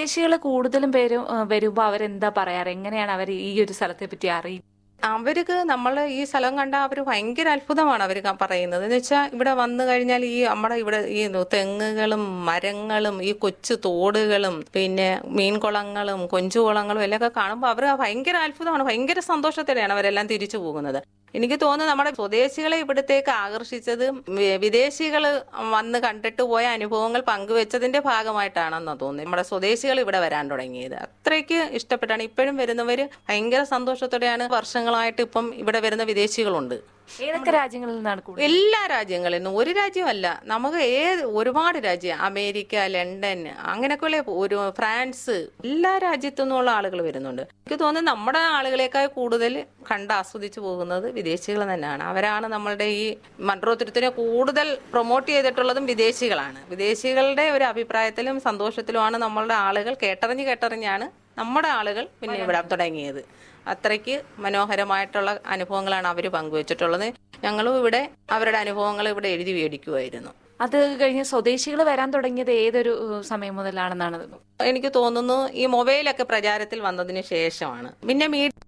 വിദേശികൾ കൂടുതലും പേരും ആ, വരുമ്പോ അവരെന്താ പറയാറ് എങ്ങനെയാണ് അവർ ഈ ഒരു സ്ഥലത്തെ പറ്റി അറിയുന്നത് അവർക്ക് നമ്മൾ ഈ സ്ഥലം കണ്ട അവർ ഭയങ്കര അത്ഭുതമാണ് അവർ പറയുന്നത് എന്ന് വെച്ചാൽ ഇവിടെ വന്നു കഴിഞ്ഞാൽ ഈ നമ്മുടെ ഇവിടെ ഈ തെങ്ങുകളും മരങ്ങളും ഈ കൊച്ചു തോടുകളും പിന്നെ മീൻകുളങ്ങളും കൊഞ്ചുകുളങ്ങളും എല്ലാം ഒക്കെ കാണുമ്പോൾ അവർ ഭയങ്കര അത്ഭുതമാണ് ഭയങ്കര സന്തോഷത്തോടെയാണ് അവരെല്ലാം തിരിച്ചു പോകുന്നത് എനിക്ക് തോന്നുന്നു നമ്മുടെ സ്വദേശികളെ ഇവിടത്തേക്ക് ആകർഷിച്ചത് വി- വിദേശികൾ വന്ന് കണ്ടിട്ട് പോയ അനുഭവങ്ങൾ പങ്കുവെച്ചതിന്റെ ഭാഗമായിട്ടാണെന്ന് തോന്നുന്നു നമ്മുടെ സ്വദേശികൾ ഇവിടെ വരാൻ തുടങ്ങിയത് അത്രയ്ക്ക് ഇഷ്ടപ്പെട്ടാണ് ഇപ്പോഴും വരുന്നവര് ഭയങ്കര സന്തോഷത്തോടെയാണ് വർഷങ്ങളായിട്ട് ഇപ്പം ഇവിടെ വരുന്ന വിദേശികളുണ്ട് ഏതൊക്കെ രാജ്യങ്ങളിൽ നിന്നാണ് കൂടുതൽ എല്ലാ രാജ്യങ്ങളിൽ നിന്നും ഒരു രാജ്യമല്ല നമുക്ക് ഏത് ഒരുപാട് രാജ്യം അമേരിക്ക ലണ്ടൻ അങ്ങനെയൊക്കെയുള്ള ഒരു ഫ്രാൻസ് എല്ലാ രാജ്യത്തു നിന്നുള്ള ആളുകൾ വരുന്നുണ്ട് എനിക്ക് തോന്നുന്നു നമ്മുടെ ആളുകളെക്കാൾ കൂടുതൽ കണ്ട് ആസ്വദിച്ചു പോകുന്നത് വിദേശികൾ തന്നെയാണ് അവരാണ് നമ്മളുടെ ഈ മൺട്രോത്തുരത്തിനെ കൂടുതൽ പ്രൊമോട്ട് ചെയ്തിട്ടുള്ളതും വിദേശികളാണ് വിദേശികളുടെ ഒരു അഭിപ്രായത്തിലും സന്തോഷത്തിലുമാണ് നമ്മളുടെ ആളുകൾ കേട്ടറിഞ്ഞ് കേട്ടറിഞ്ഞാണ് നമ്മുടെ ആളുകൾ പിന്നെ ഇവിടെ തുടങ്ങിയത് അത്രയ്ക്ക് മനോഹരമായിട്ടുള്ള അനുഭവങ്ങളാണ് അവർ പങ്കുവച്ചിട്ടുള്ളത് ഞങ്ങളും ഇവിടെ അവരുടെ അനുഭവങ്ങൾ ഇവിടെ എഴുതി മേടിക്കുമായിരുന്നു അത് കഴിഞ്ഞ് സ്വദേശികൾ വരാൻ തുടങ്ങിയത് ഏതൊരു ഏഹ്, സമയം മുതലാണെന്നാണ് എനിക്ക് തോന്നുന്നു ഈ മൊബൈലൊക്കെ പ്രചാരത്തിൽ വന്നതിന് ശേഷമാണ് പിന്നെ മീഡിയ